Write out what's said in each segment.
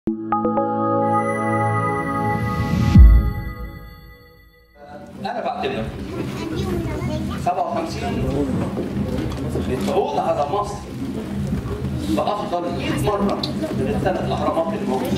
انا بعتبر 57 بتعود على مصر بافضل 100 مره من الثلاث الاهرامات الموجوده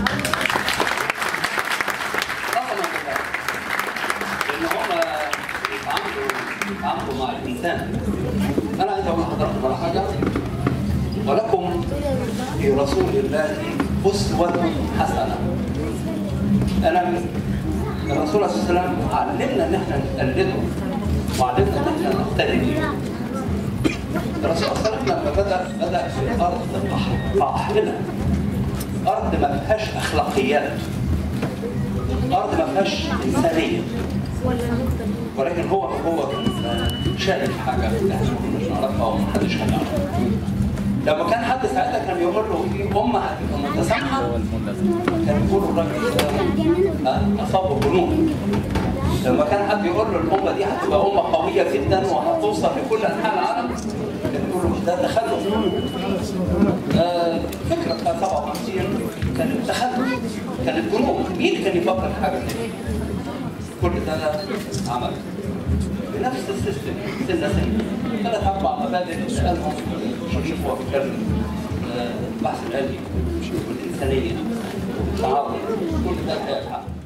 رغم كده ان هم يتعاملوا يتعاملوا مع الانسان انا عايز اقول لحضراتكم على حاجه ولكم في رسول الله اسوه حسنه انا الرسول صلى الله عليه وسلم علمنا ان احنا نقلده وعلمنا ان احنا نقتدي بيه. الرسول صلى الله عليه وسلم لما بدا بدا في الارض فاحلنا ارض ما فيهاش اخلاقيات ارض ما فيهاش انسانيه ولكن هو هو كان شايف حاجه احنا ما كناش نعرفها ومحدش كان يعرفها لما كان حد ساعتها كان يقول له في امه هتبقى متسامحه كان يقول الراجل ده آه، اصابه جنون لما كان حد يقول له الامه دي هتبقى امه قويه جدا وهتوصل لكل انحاء العالم كان يقول له ده تخلف آه، فكره بتاع 57 كانت تخلف كانت جنون مين اللي كان يفكر في حاجه زي دي؟ كل ده عمل بنفس السيستم سنة سنة ثلاث أربع مبادئ اللي قالهم شريف وهو بيتكلم آه، البحث العلمي والإنسانية والتعاون كل ده هيتحقق